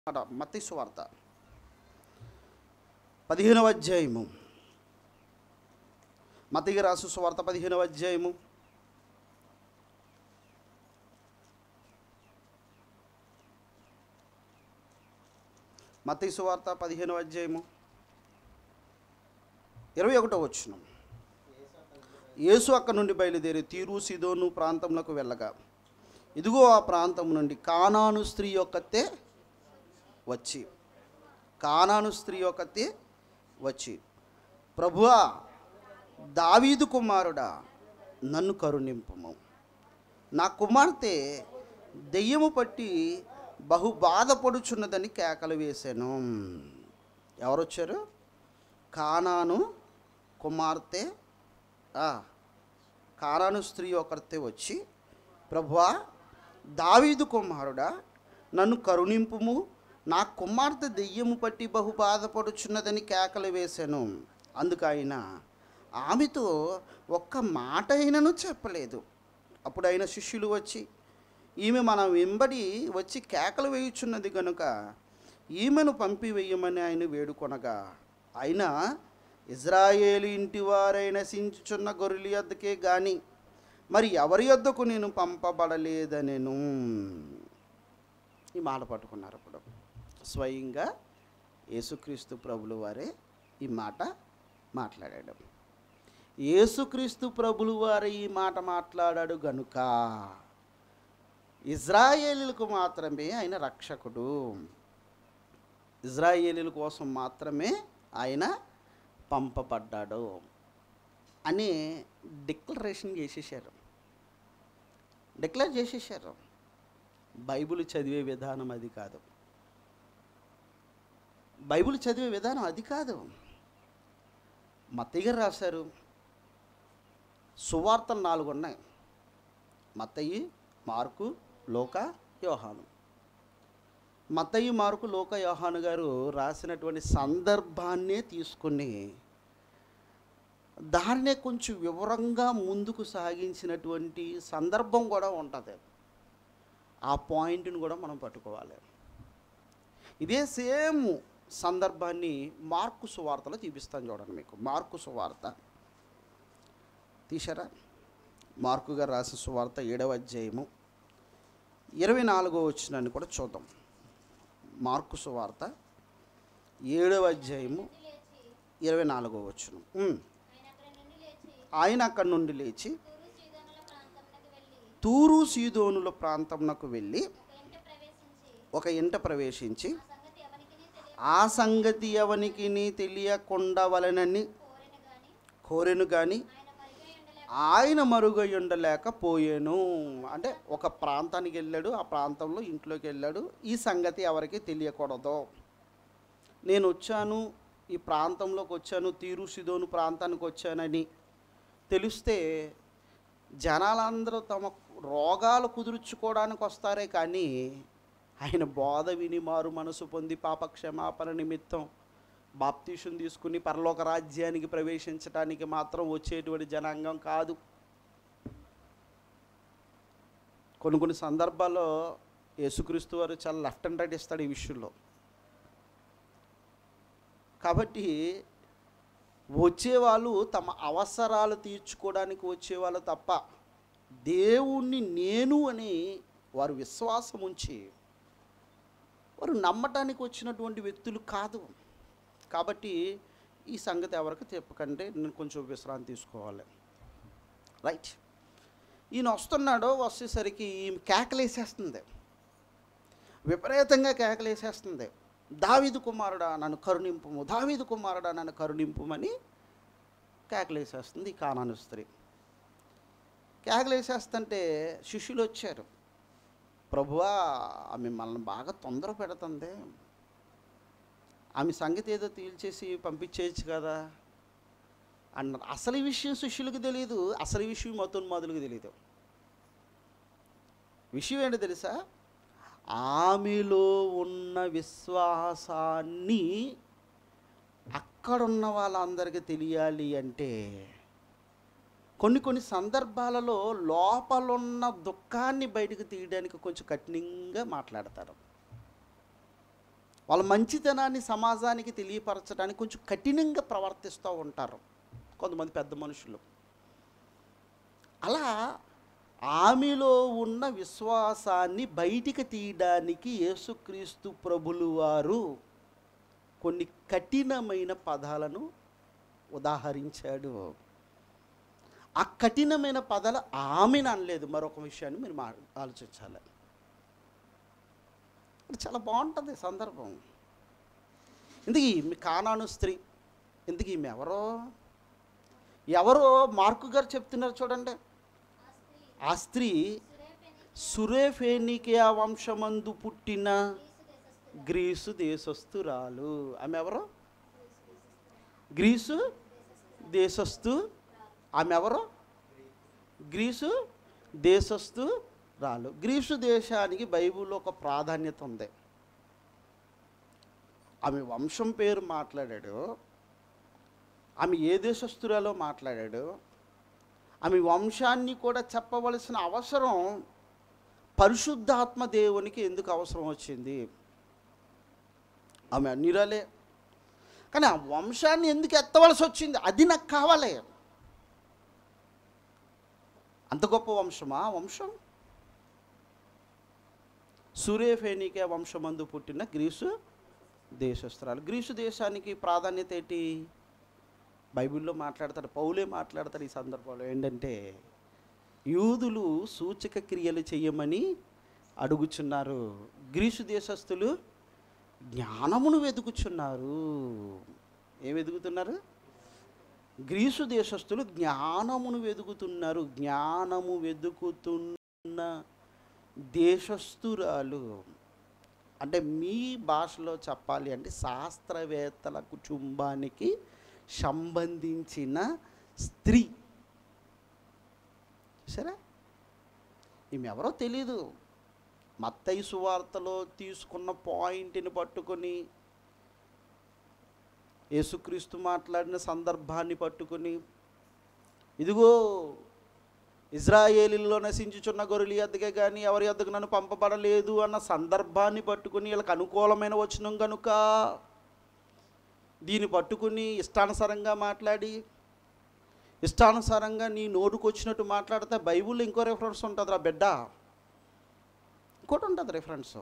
మాట మత్తి సువార్త పదిహేనవ అధ్యాయము మతికి రాసు సువార్త పదిహేనవ అధ్యాయము మత్తి సువార్త పదిహేనవ అధ్యాయము ఇరవై ఒకటో వచ్చిన యేసు అక్క నుండి బయలుదేరి తీరు సిదోను ప్రాంతంలోకి వెళ్ళగా ఇదిగో ఆ ప్రాంతం నుండి కానాను స్త్రీ యొక్కతే వచ్చి కానాను స్త్రీ ఒకతే వచ్చి ప్రభువా దావీదు కుమారుడా నన్ను కరుణింపుము నా కుమార్తె దెయ్యము పట్టి బహు బాధపడుచున్నదని కేకలు వేశాను ఎవరు వచ్చారు కానాను కుమార్తె ఆ, కానాను స్త్రీ ఒకరితే వచ్చి ప్రభువా దావీదు కుమారుడా నన్ను కరుణింపుము నా కుమార్తె దెయ్యము పట్టి బహు బాధపడుచున్నదని కేకలు వేశాను అందుకు ఆయన ఆమెతో ఒక్క మాట అయినను చెప్పలేదు అప్పుడు ఆయన శిష్యులు వచ్చి ఈమె మన వెంబడి వచ్చి కేకలు వేయుచున్నది గనుక ఈమెను పంపివేయమని ఆయన వేడుకొనగా ఆయన ఇజ్రాయేలు ఇంటి వారైన సించుచున్న గొర్రెల యొద్దకే గాని మరి ఎవరి యొద్దకు నేను పంపబడలేదనెను ఈ మాట పట్టుకున్నారు అప్పుడు స్వయంగా యేసుక్రీస్తు ప్రభులు వారే ఈ మాట మాట్లాడాడు యేసుక్రీస్తు ప్రభులు వారే ఈ మాట మాట్లాడాడు గనుక ఇజ్రాయేలీలకు మాత్రమే ఆయన రక్షకుడు ఇజ్రాయేలీల కోసం మాత్రమే ఆయన పంపబడ్డాడు అని డిక్లరేషన్ చేసేసారు డిక్లేర్ చేసేసారు బైబిల్ చదివే విధానం అది కాదు బైబిల్ చదివే విధానం అది కాదు మత్తయ్య గారు రాశారు సువార్తలు నాలుగు ఉన్నాయి మత్తయి మార్కు లోక యోహాను మత్తయి మార్కు లోక యోహాను గారు రాసినటువంటి సందర్భాన్నే తీసుకుని దాన్నే కొంచెం వివరంగా ముందుకు సాగించినటువంటి సందర్భం కూడా ఉంటుంది ఆ పాయింట్ని కూడా మనం పట్టుకోవాలి ఇదే సేమ్ సందర్భాన్ని మార్కు సువార్తలో చూపిస్తాను చూడండి మీకు మార్కు సువార్త తీశారా మార్కు గారు రాసిన సువార్త ఏడవ అధ్యాయము ఇరవై నాలుగో వచ్చినాన్ని కూడా చూద్దాం మార్కు సువార్త ఏడవ అధ్యాయము ఇరవై నాలుగో వచ్చును ఉమ్. ఆయన అక్కడి నుండి లేచి తూరు సీదోనుల ప్రాంతమునకు వెళ్ళి ఒక ఇంట ప్రవేశించి ఆ సంగతి ఎవనికి తెలియకుండా వలనని కోరెను కానీ ఆయన మరుగై ఉండలేకపోయాను అంటే ఒక ప్రాంతానికి వెళ్ళాడు ఆ ప్రాంతంలో ఇంట్లోకి వెళ్ళాడు ఈ సంగతి ఎవరికి తెలియకూడదు నేను వచ్చాను ఈ ప్రాంతంలోకి వచ్చాను తీరు సిదోను ప్రాంతానికి వచ్చానని తెలిస్తే జనాలందరూ తమ రోగాలు కుదుర్చుకోవడానికి వస్తారే కానీ ఆయన బోధ విని మారు మనసు పొంది పాప క్షమాపణ నిమిత్తం బాప్తీషం తీసుకుని పరలోక రాజ్యానికి ప్రవేశించడానికి మాత్రం వచ్చేటువంటి జనాంగం కాదు కొన్ని కొన్ని సందర్భాల్లో యేసుక్రీస్తు వారు చాలా లెఫ్ట్ అండ్ రైట్ ఇస్తాడు ఈ విషయంలో కాబట్టి వచ్చేవాళ్ళు తమ అవసరాలు తీర్చుకోవడానికి వచ్చేవాళ్ళు తప్ప దేవుణ్ణి నేను అని వారు విశ్వాసం ఉంచి వారు నమ్మటానికి వచ్చినటువంటి వ్యక్తులు కాదు కాబట్టి ఈ సంగతి ఎవరికి చెప్పకంటే నేను కొంచెం విశ్రాంతి తీసుకోవాలి రైట్ ఈయన వస్తున్నాడో వచ్చేసరికి ఈమె కేకలేసేస్తుంది విపరీతంగా కేకలేసేస్తుంది దావీదు కుమారుడా నన్ను కరుణింపుము దావీదు కుమారుడా నన్ను కరుణింపుమని కేకలేసేస్తుంది ఈ కానాను స్త్రీ కేకలేసేస్తుంటే శిష్యులు వచ్చారు ప్రభువా ఆమె మనల్ని బాగా తొందర పెడుతుంది ఆమె సంగతి ఏదో తేల్చేసి పంపించేయచ్చు కదా అన్నారు అసలు ఈ విషయం శిష్యులకు తెలియదు అసలు ఈ విషయం మతోన్మాదులకు తెలియదు విషయం ఏంటో తెలుసా ఆమెలో ఉన్న విశ్వాసాన్ని అక్కడున్న వాళ్ళందరికీ తెలియాలి అంటే కొన్ని కొన్ని సందర్భాలలో లోపలున్న దుఃఖాన్ని బయటకు తీయడానికి కొంచెం కఠినంగా మాట్లాడతారు వాళ్ళ మంచితనాన్ని సమాజానికి తెలియపరచడానికి కొంచెం కఠినంగా ప్రవర్తిస్తూ ఉంటారు కొంతమంది పెద్ద మనుషులు అలా ఆమెలో ఉన్న విశ్వాసాన్ని బయటికి తీయడానికి యేసుక్రీస్తు ప్రభులు వారు కొన్ని కఠినమైన పదాలను ఉదాహరించాడు ఆ కఠినమైన పదాలు ఆమెను అనలేదు మరొక విషయాన్ని మీరు మా ఆలోచించాలి ఇది చాలా బాగుంటుంది సందర్భం ఇందుకు ఈమె కానాను స్త్రీ ఇందుకు ఈమె ఎవరో ఎవరో మార్కు గారు చెప్తున్నారు చూడండి ఆ స్త్రీ సురేఫేనికే వంశమందు పుట్టిన గ్రీసు దేశస్థురాలు ఆమె ఎవరు గ్రీసు దేశస్థు ఆమె ఎవరు గ్రీసు దేశస్థు రాలు గ్రీసు దేశానికి బైబిల్లో ఒక ప్రాధాన్యత ఉంది ఆమె వంశం పేరు మాట్లాడాడు ఆమె ఏ దేశస్థురాలో మాట్లాడాడు ఆమె వంశాన్ని కూడా చెప్పవలసిన అవసరం పరిశుద్ధాత్మ దేవునికి ఎందుకు అవసరం వచ్చింది ఆమె అన్నిరాలే కానీ ఆ వంశాన్ని ఎందుకు ఎత్తవలసి వచ్చింది అది నాకు కావాలి అంత గొప్ప వంశమా ఆ వంశం సూర్యఫేనికే వంశమందు పుట్టిన గ్రీసు దేశస్త్రాలు గ్రీసు దేశానికి ప్రాధాన్యత ఏంటి బైబిల్లో మాట్లాడతాడు పౌలే మాట్లాడతాడు ఈ సందర్భంలో ఏంటంటే యూదులు సూచక క్రియలు చేయమని అడుగుచున్నారు గ్రీసు దేశస్థులు జ్ఞానమును వెతుకుచున్నారు ఏం వెతుకుతున్నారు గ్రీసు దేశస్థులు జ్ఞానమును వెతుకుతున్నారు జ్ఞానము వెతుకుతున్న దేశస్థురాలు అంటే మీ భాషలో చెప్పాలి అంటే శాస్త్రవేత్తల కుటుంబానికి సంబంధించిన స్త్రీ సరే ఈమె ఎవరో తెలీదు మత్తయి సువార్తలో తీసుకున్న పాయింట్ని పట్టుకొని యేసుక్రీస్తు మాట్లాడిన సందర్భాన్ని పట్టుకొని ఇదిగో ఇజ్రాయేలీలో నశించుచున్న గొర్రెల యొద్దకే కానీ ఎవరి యొద్దకు నన్ను పంపబడలేదు అన్న సందర్భాన్ని పట్టుకుని వీళ్ళకి అనుకూలమైన వచనం కనుక దీన్ని పట్టుకుని ఇష్టానుసారంగా మాట్లాడి ఇష్టానుసారంగా నీ నోటుకు వచ్చినట్టు మాట్లాడితే బైబిల్లో ఇంకో రెఫరెన్స్ ఉంటుంది రా బిడ్డ ఇంకోటి ఉంటుంది రెఫరెన్స్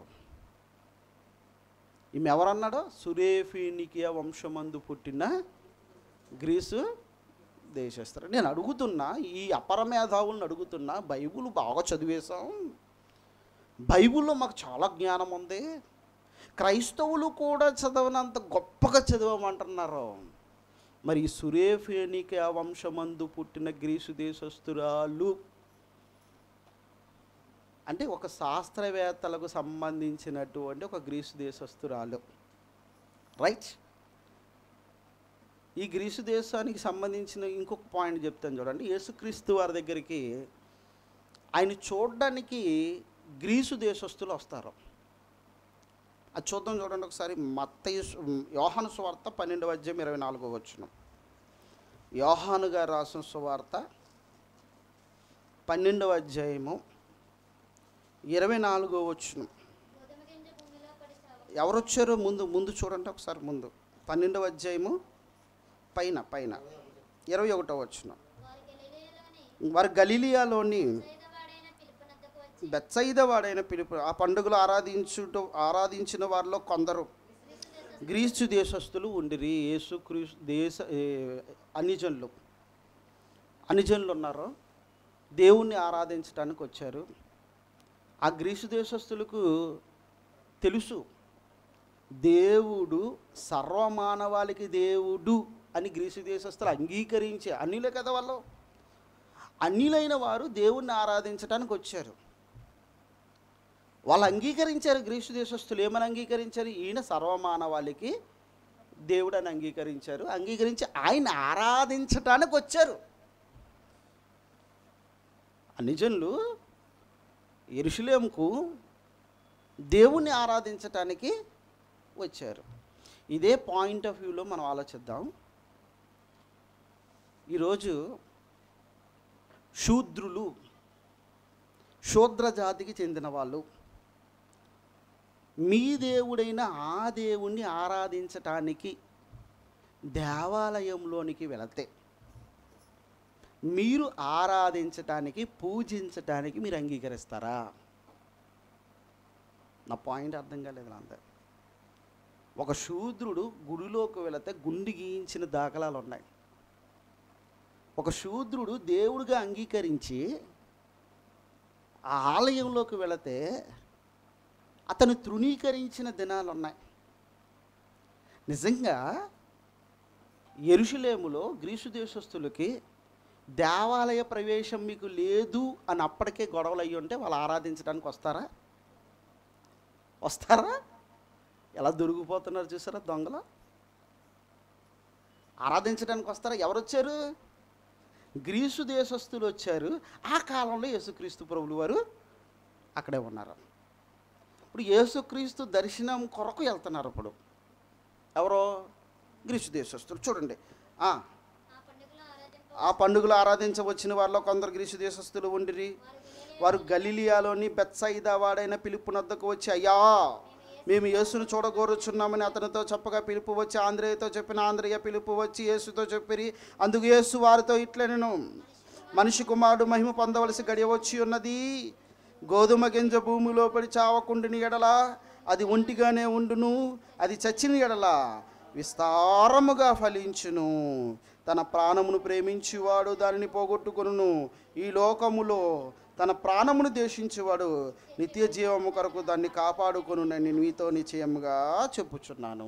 ఈమె ఎవరన్నాడో సురేఫీనికియా వంశమందు పుట్టిన గ్రీసు దేశస్తారు నేను అడుగుతున్నా ఈ అపరమేధావులను అడుగుతున్నా బైబుల్ బాగా చదివేశాం బైబిల్లో మాకు చాలా జ్ఞానం ఉంది క్రైస్తవులు కూడా చదవనంత గొప్పగా చదవమంటున్నారు మరి ఈ సురేఫేనిక వంశమందు పుట్టిన గ్రీసు దేశస్తురాలు అంటే ఒక శాస్త్రవేత్తలకు సంబంధించినటువంటి ఒక గ్రీసు దేశస్తురాలు రైట్ ఈ గ్రీసు దేశానికి సంబంధించిన ఇంకొక పాయింట్ చెప్తాను చూడండి యేసుక్రీస్తు వారి దగ్గరికి ఆయన చూడడానికి గ్రీసు దేశస్తులు వస్తారు అది చూద్దాం చూడండి ఒకసారి మత్తయి యోహాను సువార్త పన్నెండవ అధ్యాయం ఇరవై నాలుగో వచ్చిన యోహాను గారు రాసిన సువార్త పన్నెండవ అధ్యాయము ఇరవై నాలుగో వచ్చిన గోధుమ గింజ భూమిలో పడి చావదు. ఎవరు వచ్చారో ముందు ముందు చూడండి ఒకసారి ముందు పన్నెండవ అధ్యాయము పైన పైన ఇరవై ఒకటో వచ్చిన వారు గలిలయలోని వారు గలీలియాలోని పేదవాడైన పిలుపునద్దకు వచ్చి బెత్సైద వాడైన పిలుపు ఆ పండుగలు ఆరాధించుట ఆరాధించిన వారిలో కొందరు గ్రీసు దేశస్థులు ఉండిరి యేసు క్రీస్తు దేశ ఏ, అన్యజనులు అన్యజనులు ఉన్నారు దేవుణ్ణి ఆరాధించడానికి వచ్చారు ఆ గ్రీసు దేశస్థులకు తెలుసు దేవుడు సర్వమానవాళికి దేవుడు అని గ్రీసు దేశస్థులు అంగీకరించే అన్యులే కదా వాళ్ళు అన్యులైన వారు దేవుణ్ణి ఆరాధించడానికి వచ్చారు వాళ్ళు అంగీకరించారు గ్రీసు దేశస్తులు ఏమని అంగీకరించారు ఈయన సర్వమానవాళికి దేవుడు అని అంగీకరించారు అంగీకరించి ఆయన ఆరాధించటానికి వచ్చారు అన్ని జనులు ఎరుషులేముకు దేవుణ్ణి ఆరాధించటానికి వచ్చారు ఇదే పాయింట్ ఆఫ్ వ్యూలో మనం ఆలోచిద్దాం ఈరోజు శూద్రులు శూద్ర జాతికి చెందిన వాళ్ళు మీ దేవుడైన ఆ దేవుణ్ణి ఆరాధించటానికి దేవాలయంలోనికి వెళితే మీరు ఆరాధించటానికి పూజించటానికి మీరు అంగీకరిస్తారా నా పాయింట్ అర్థం కాలేదు అందరు ఒక శూద్రుడు గుడిలోకి వెళితే గుండి గీయించిన దాఖలాలు ఉన్నాయి ఒక శూద్రుడు దేవుడిగా అంగీకరించి ఆ ఆలయంలోకి వెళితే అతను తృణీకరించిన దినాలు ఉన్నాయి నిజంగా ఎరుషులేములో గ్రీసు దేశస్తులకి దేవాలయ ప్రవేశం మీకు లేదు అని అప్పటికే గొడవలు అయ్యి ఉంటే వాళ్ళు ఆరాధించడానికి వస్తారా వస్తారా ఎలా దొరికిపోతున్నారు చూసారా దొంగలు ఆరాధించడానికి వస్తారా ఎవరు వచ్చారు గ్రీసు దేశస్తులు వచ్చారు ఆ కాలంలో యేసుక్రీస్తు ప్రభులు వారు అక్కడే ఉన్నారు ఇప్పుడు యేసుక్రీస్తు దర్శనం కొరకు వెళ్తున్నారు ఇప్పుడు ఎవరో గ్రీసు దేశస్తులు చూడండి ఆ, ఆ పండుగలో ఆరాధింప ఆ పండుగలు ఆరాధించవచ్చిన వారిలో కొందరు గ్రీసు దేశస్తులు ఉండిరి వారు గలిలియాలోని బెత్సైదా వాడైన పిలుపు నద్దకు వచ్చి అయ్యా మేము యేసును చూడగోరుచున్నామని అతనితో చెప్పగా పిలుపు వచ్చి ఆంధ్రేయతో చెప్పిన ఆంధ్రేయ పిలుపు వచ్చి యేసుతో చెప్పిరి అందుకు యేసు వారితో ఇట్లనెను మనిషి కుమారుడు మహిమ పొందవలసి గడియ వచ్చి ఉన్నది గోధుమ గింజ భూమిలో పడి చావకుండిని ఎడల అది ఒంటిగానే ఉండును అది చచ్చిన ఎడల విస్తారముగా ఫలించును తన ప్రాణమును ప్రేమించువాడు దానిని పోగొట్టుకొనును ఈ లోకములో తన ప్రాణమును దేశించేవాడు నిత్య జీవము కొరకు దాన్ని కాపాడుకొను నేను మీతో నిశ్చయముగా చెప్పుచున్నాను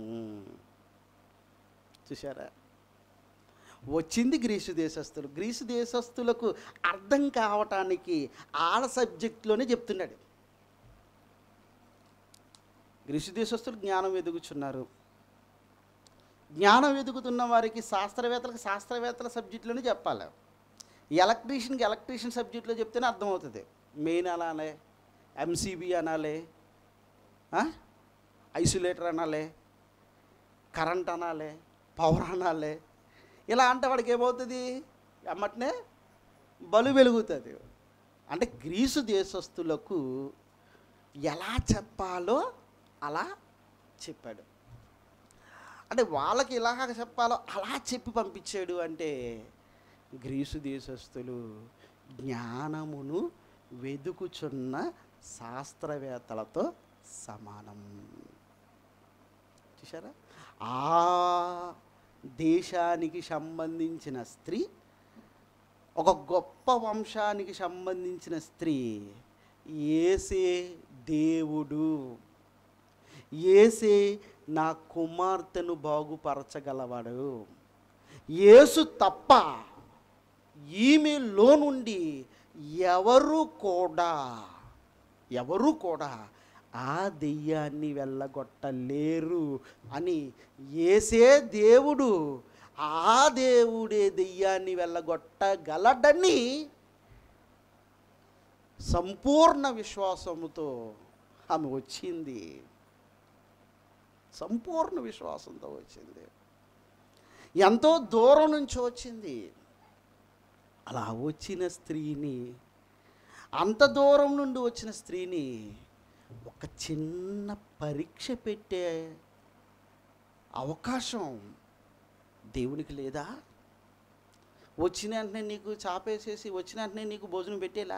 చూసారా వచ్చింది గ్రీసు దేశస్తులు గ్రీసు దేశస్తులకు అర్థం కావటానికి ఆడ సబ్జెక్ట్లోనే చెప్తున్నాడు గ్రీసు దేశస్తులు జ్ఞానం ఎదుగుచున్నారు జ్ఞానం ఎదుగుతున్న వారికి శాస్త్రవేత్తలకు శాస్త్రవేత్తల సబ్జెక్టులోనే చెప్పాలి ఎలక్ట్రీషియన్కి ఎలక్ట్రీషియన్ సబ్జెక్టులో చెప్తేనే అర్థమవుతుంది మెయిన్ అనాలే ఎంసీబీ అనాలి ఐసోలేటర్ అనాలి కరెంట్ అనాలి పవర్ అనాలి ఇలా అంటే వాడికి ఏమవుతుంది అమ్మటనే బలు వెలుగుతుంది అంటే గ్రీసు దేశస్తులకు ఎలా చెప్పాలో అలా చెప్పాడు అంటే వాళ్ళకి ఇలా చెప్పాలో అలా చెప్పి పంపించాడు అంటే గ్రీసు దేశస్తులు జ్ఞానమును వెదుకుచున్న శాస్త్రవేత్తలతో సమానం చూసారా ఆ దేశానికి సంబంధించిన స్త్రీ ఒక గొప్ప వంశానికి సంబంధించిన స్త్రీ ఏసే దేవుడు ఏసే నా కుమార్తెను బాగుపరచగలవాడు యేసు తప్ప ఈమెలో నుండి ఎవరు కూడా ఎవరు కూడా ఆ దెయ్యాన్ని వెళ్ళగొట్టలేరు అని ఏసే దేవుడు ఆ దేవుడే దెయ్యాన్ని వెళ్ళగొట్టగలడని సంపూర్ణ విశ్వాసముతో ఆమె వచ్చింది సంపూర్ణ విశ్వాసంతో వచ్చింది ఎంతో దూరం నుంచి వచ్చింది అలా వచ్చిన స్త్రీని అంత దూరం నుండి వచ్చిన స్త్రీని ఒక చిన్న పరీక్ష పెట్టే అవకాశం దేవునికి లేదా వచ్చిన వెంటనే నీకు చాపేసేసి వచ్చిన వెంటనే నీకు భోజనం పెట్టేలా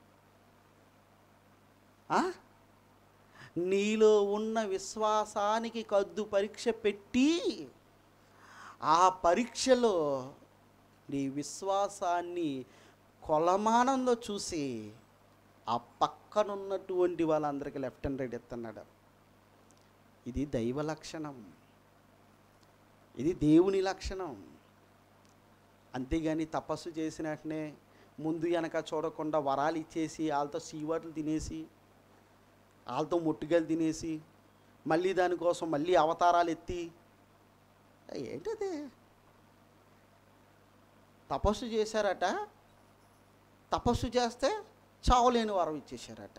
ఆ? నీలో ఉన్న విశ్వాసానికి కద్దు పరీక్ష పెట్టి ఆ పరీక్షలో నీ విశ్వాసాన్ని కొలమానంలో చూసి ఆ పక్కనున్నటువంటి వాళ్ళందరికీ లెఫ్ట్ అండ్ రైట్ ఎత్తన్నాడు ఇది దైవ లక్షణం ఇది దేవుని లక్షణం అంతేగాని తపస్సు చేసిన వెంటనే ముందు వెనక చూడకుండా వరాలు ఇచ్చేసి వాళ్ళతో సీవాట్లు తినేసి వాళ్ళతో ముట్టుగలు తినేసి మళ్ళీ దానికోసం మళ్ళీ అవతారాలు ఎత్తి ఏంటది తపస్సు చేశారట తపస్సు చేస్తే చావలేని వరం ఇచ్చేశారట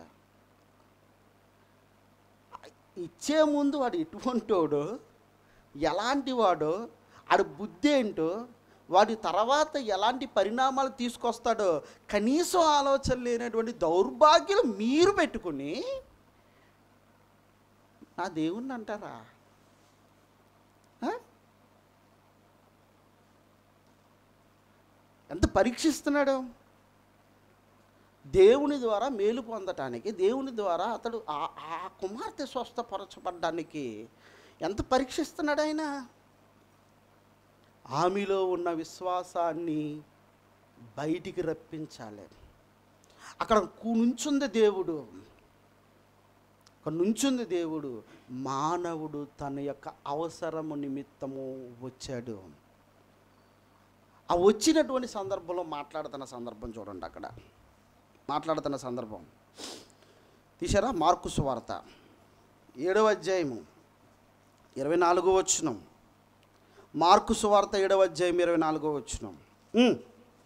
ఇచ్చే ముందు వాడు ఎటువంటి వాడు ఎలాంటి వాడో ఆడు బుద్ధి ఏంటో వాడి తర్వాత ఎలాంటి పరిణామాలు తీసుకొస్తాడో కనీసం ఆలోచన లేనటువంటి దౌర్భాగ్యం మీరు పెట్టుకుని నా దేవుణ్ణి అంటారా ఆ? ఎంత పరీక్షిస్తున్నాడు దేవుని ద్వారా మేలు పొందటానికి దేవుని ద్వారా అతడు ఆ- ఆ కుమార్తె స్వస్థపరచబడ్డానికి ఎంత పరీక్షిస్తున్నాడు ఆయన ఆమెలో ఉన్న విశ్వాసాన్ని బయటికి రప్పించాలి అక్కడ కు- నుంచుంది దేవుడు అక్కడ నుంచుంది దేవుడు మానవుడు తన యొక్క అవసరము నిమిత్తము వచ్చాడు ఆ వచ్చినటువంటి సందర్భంలో మాట్లాడుతున్న సందర్భం చూడండి అక్కడ మాట్లాడుతున్న సందర్భం తీసారా మార్కు సువార్త ఏడవ అధ్యాయము ఇరవై నాలుగో వచ్చినం మార్కు సువార్త ఏడవ అధ్యాయం ఇరవై నాలుగో వచ్చినం ఉమ్.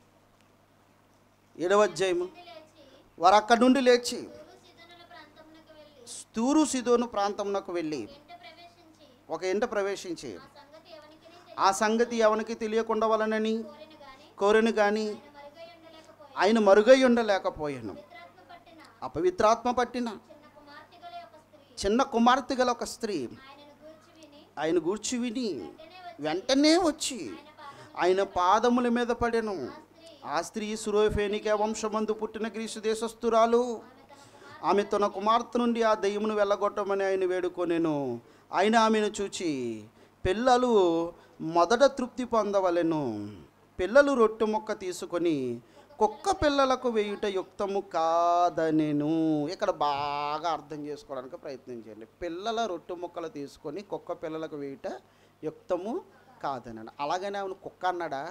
ఏడవ అధ్యాయము నుండి లేచి వారు అక్కడి నుండి లేచి తూరు సిదోనుల ప్రాంతమునకు వెళ్ళి తూరు సిదోను ప్రాంతమునకు వెళ్ళి వెంట ప్రవేశించి ఒక ఇంట ప్రవేశించి ఆ సంగతి ఎవనికిని ఆ సంగతి ఎవనికి తెలియకుండా వలనని కోరిన గాని కోరెను కానీ ఆయన మరుగై ఉండలేకపోయి ఆయన మరుగై ఉండలేకపోయాను పిత్రాత్మ పట్టిన అపవిత్రాత్మ పట్టిన చిన్న కుమార్తె గల ఒక స్త్రీ చిన్న కుమార్తె గల ఒక స్త్రీ ఆయనను గూర్చి విని ఆయన గూర్చి విని వెంటనే వచ్చి వెంటనే వచ్చి ఆయన పాదముల ఆయన పాదముల మీద పడెను స్త్రీ ఆ స్త్రీ సురోఫేనికే వంశమందు పుట్టిన గ్రీసు దేశస్థురాలు ఆమె తన కుమార్తె ఆమె తన కుమార్తె నుండి ఆ దయ్యమును వెళ్ళగొట్టమని ఆయన వేడుకొనెను ఆయన ఆమెను చూచి పిల్లలు మొదట తృప్తి పొందవలెను పిల్లలు రొట్టె మొక్క తీసుకొని కుక్క పిల్లలకు వేయుట యుక్తము కాదనెను ఇక్కడ బాగా అర్థం చేసుకోవడానికి ప్రయత్నించండి పిల్లల రొట్టె ముక్కలు తీసుకొని కుక్క పిల్లలకు వేయుట యుక్తము కాదనను అలాగనే ఆమెను కుక్క అన్నాడా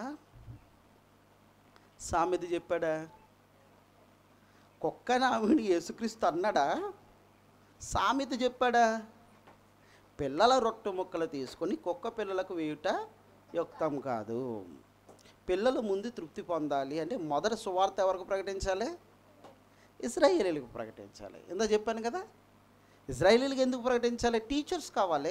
సామెత చెప్పాడా కుక్కని ఆమెను యేసుక్రీస్తు అన్నాడా సామెత చెప్పాడా పిల్లల రొట్టె ముక్కలు తీసుకొని కుక్క పిల్లలకు వేయుట యుక్తం కాదు పిల్లలు ముందు తృప్తి పొందాలి అంటే మొదటి సువార్త ఎవరికి ప్రకటించాలి ఇజ్రాయేలీలకు ప్రకటించాలి ఇందా చెప్పాను కదా ఇజ్రాయేలీలకు ఎందుకు ప్రకటించాలి టీచర్స్ కావాలి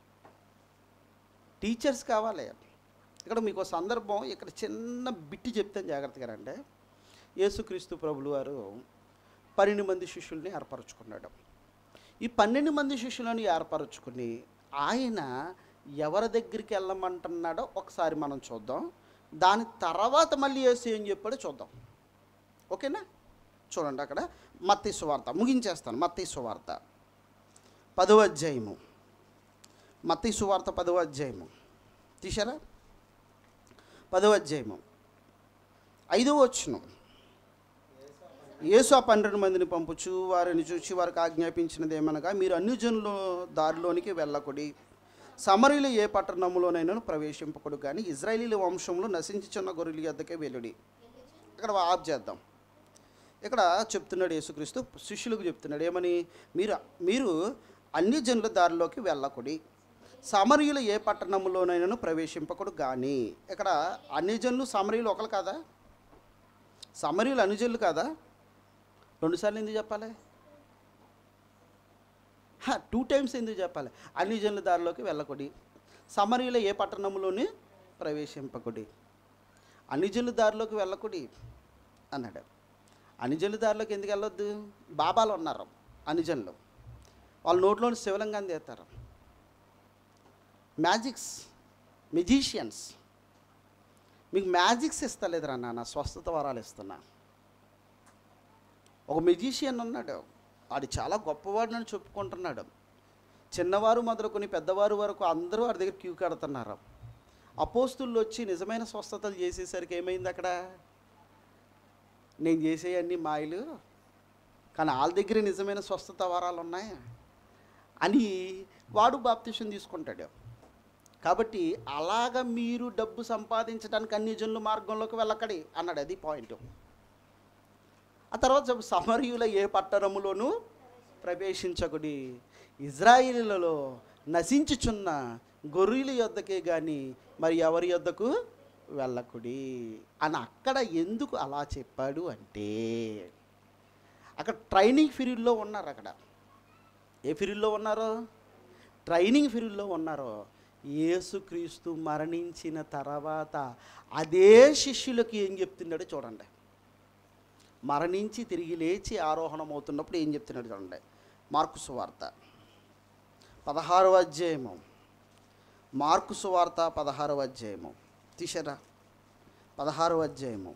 టీచర్స్ కావాలి ఇక్కడ మీకు ఒక సందర్భం ఇక్కడ చిన్న బిట్టి చెప్తాను జాగ్రత్తగా రండి యేసుక్రీస్తు ప్రభులు వారు పన్నెండు మంది శిష్యుల్ని ఏర్పరచుకున్నాడు ఈ పన్నెండు మంది శిష్యులను ఏర్పరచుకుని ఆయన ఎవరి దగ్గరికి వెళ్ళమంటున్నాడో ఒకసారి మనం చూద్దాం దాని తర్వాత మళ్ళీ యేసు ఏం చెప్పాడో చూద్దాం ఓకేనా చూడండి అక్కడ మత్తయి సువార్త ముగించేస్తాను మత్తయి సువార్త పదవ అధ్యాయము మత్తయి సువార్త పదవ అధ్యాయము తీశారా పదవ అధ్యాయము ఐదవ వచ్చును యేసు ఆ పన్నెండు మందిని పంపుచు వారిని చూచి వారికి ఆజ్ఞాపించినది ఏమనగా మీరు అన్ని జనుల దారిలోనికి వెళ్ళకుడి సమరీలు ఏ పట్టణంలోనైనా ప్రవేశింపకుడు కానీ ఇజ్రాయేలీల వంశంలో నశించుచున్న గొర్రెల యొద్దకే వెలుడి ఇక్కడ ఆఫ్ చేద్దాం ఇక్కడ చెప్తున్నాడు యేసుక్రీస్తు శిష్యులకు చెప్తున్నాడు ఏమని మీరు మీరు అన్ని జనుల దారిలోకి వెళ్ళకుడి సమరయులు ఏ పట్టణంలోనైనా ప్రవేశింపకుడు కానీ ఇక్కడ అన్ని జనులు సమరయులు ఒకరు కాదా సమరయులు అన్ని జనులు కాదా రెండుసార్లు ఎందుకు చెప్పాలి టూ టైమ్స్ ఎందుకు చెప్పాలి అన్ని జనుల దారిలోకి వెళ్ళకుడి సమరయులు ఏ పట్టణంలోని ప్రవేశింపకుడి అన్ని జనుల దారిలోకి వెళ్ళకుడి అన్నాడు అనిజనుల దారిలోకి ఎందుకు వెళ్ళొద్దు బాబాలు ఉన్నారు అనిజనులు వాళ్ళ నోట్లోని శివలింగాన్ని తీస్తారు మ్యాజిక్స్ మెజీషియన్స్ మీకు మ్యాజిక్స్ ఇస్తలేదురా నాన్న స్వస్థత వరాలు ఇస్తున్నా ఒక మెజీషియన్ ఉన్నాడు వాడు చాలా గొప్పవాడు అని చెప్పుకుంటున్నాడు చిన్నవారు మొదలుకొని పెద్దవారు వరకు అందరూ వాడి దగ్గర క్యూ కడుతున్నారు అపోస్తులు వచ్చి నిజమైన స్వస్థతలు చేసేసరికి ఏమైంది అక్కడ నేను చేసేయన్నీ మాయలు కానీ వాళ్ళ దగ్గర నిజమైన స్వస్థత వరాలు ఉన్నాయి అని వాడు బాప్తిషన్ తీసుకుంటాడు కాబట్టి అలాగ మీరు డబ్బు సంపాదించడానికి అన్ని జనుల మార్గంలోకి వెళ్ళకడి అన్నాడు అది పాయింట్ ఆ తర్వాత చెప్పు, సమరయుల ఏ పట్టణములోనూ ప్రవేశించకుడి ఇజ్రాయిలీలలో నశించుచున్న గొర్రెల యొద్దకే కానీ మరి ఎవరి యొద్దకు వెళ్ళకుడి అని అక్కడ ఎందుకు అలా చెప్పాడు అంటే అక్కడ ట్రైనింగ్ పీరియడ్లో ఉన్నారు అక్కడ ఏ పీరియడ్లో ఉన్నారో ట్రైనింగ్ పీరియడ్లో ఉన్నారో యేసుక్రీస్తు మరణించిన తర్వాత అదే శిష్యులకి ఏం చెప్తున్నాడో చూడండి మరణించి తిరిగి లేచి ఆరోహణం అవుతున్నప్పుడు ఏం చెప్తున్నాడు చూడండి మార్కు సువార్త పదహారవ అధ్యాయము మార్కు సువార్త పదహారవ అధ్యాయము తీసారా పదహారవ అధ్యాయము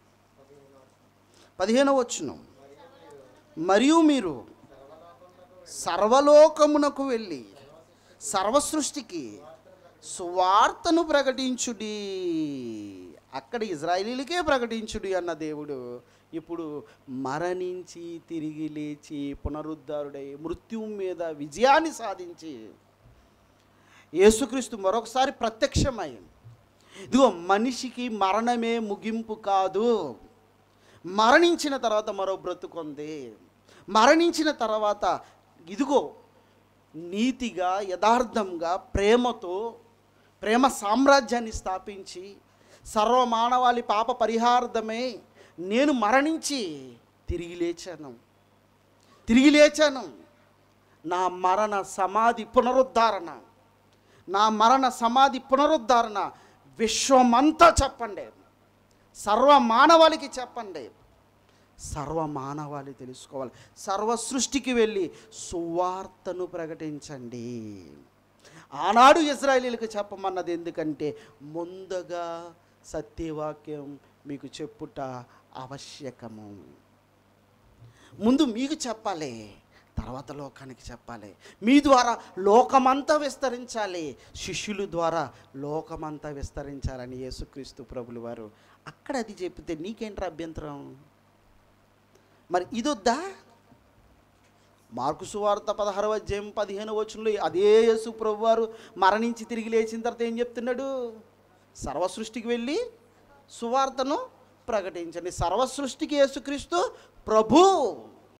పదిహేనవ వచ్చును మరియు మీరు సర్వలోకమునకు వెళ్ళి సర్వసృష్టికి సువార్తను ప్రకటించుడి అక్కడ ఇజ్రాయిలీలకే ప్రకటించుడి అన్న దేవుడు ఇప్పుడు మరణించి తిరిగి లేచి పునరుద్ధారుడై మృత్యువు మీద విజయాన్ని సాధించి యేసుక్రీస్తు మరొకసారి ప్రత్యక్షమై ఇదిగో మనిషికి మరణమే ముగింపు కాదు మరణించిన తర్వాత మరో బ్రతుకుంది మరణించిన తర్వాత ఇదిగో నీతిగా యథార్థంగా ప్రేమతో ప్రేమ సామ్రాజ్యాన్ని స్థాపించి సర్వమానవాళి పాప పరిహార్థమే నేను మరణించి తిరిగి లేచాను తిరిగి లేచాను నా మరణ సమాధి పునరుద్ధరణ నా మరణ సమాధి పునరుద్ధరణ విశ్వమంతా చెప్పండి సర్వ మానవాళికి చెప్పండి సర్వ మానవాళి తెలుసుకోవాలి సర్వ సృష్టికి వెళ్ళి సువార్తను ప్రకటించండి ఆనాడు ఇజ్రాయేలీలకు చెప్పమన్నది ఎందుకంటే ముందుగా సత్యవాక్యం మీకు చెప్పుట ఆవశ్యకము ముందు మీకు చెప్పాలి తర్వాత లోకానికి చెప్పాలి మీ ద్వారా లోకమంతా విస్తరించాలి శిష్యుల ద్వారా లోకమంతా విస్తరించాలని యేసుక్రీస్తు ప్రభులు వారు అక్కడ అది చెప్తే నీకేంట్రా అభ్యంతరం మరి ఇదొద్దా మార్కు సువార్త పదహారవ అధ్యాయం పదిహేను వచనంలో అదే యేసు ప్రభు వారు మరణించి తిరిగి లేచిన తర్వాత ఏం చెప్తున్నాడు సర్వ సృష్టికి వెళ్ళి సువార్తను ప్రకటించండి సర్వ సృష్టికి యేసుక్రీస్తు ప్రభు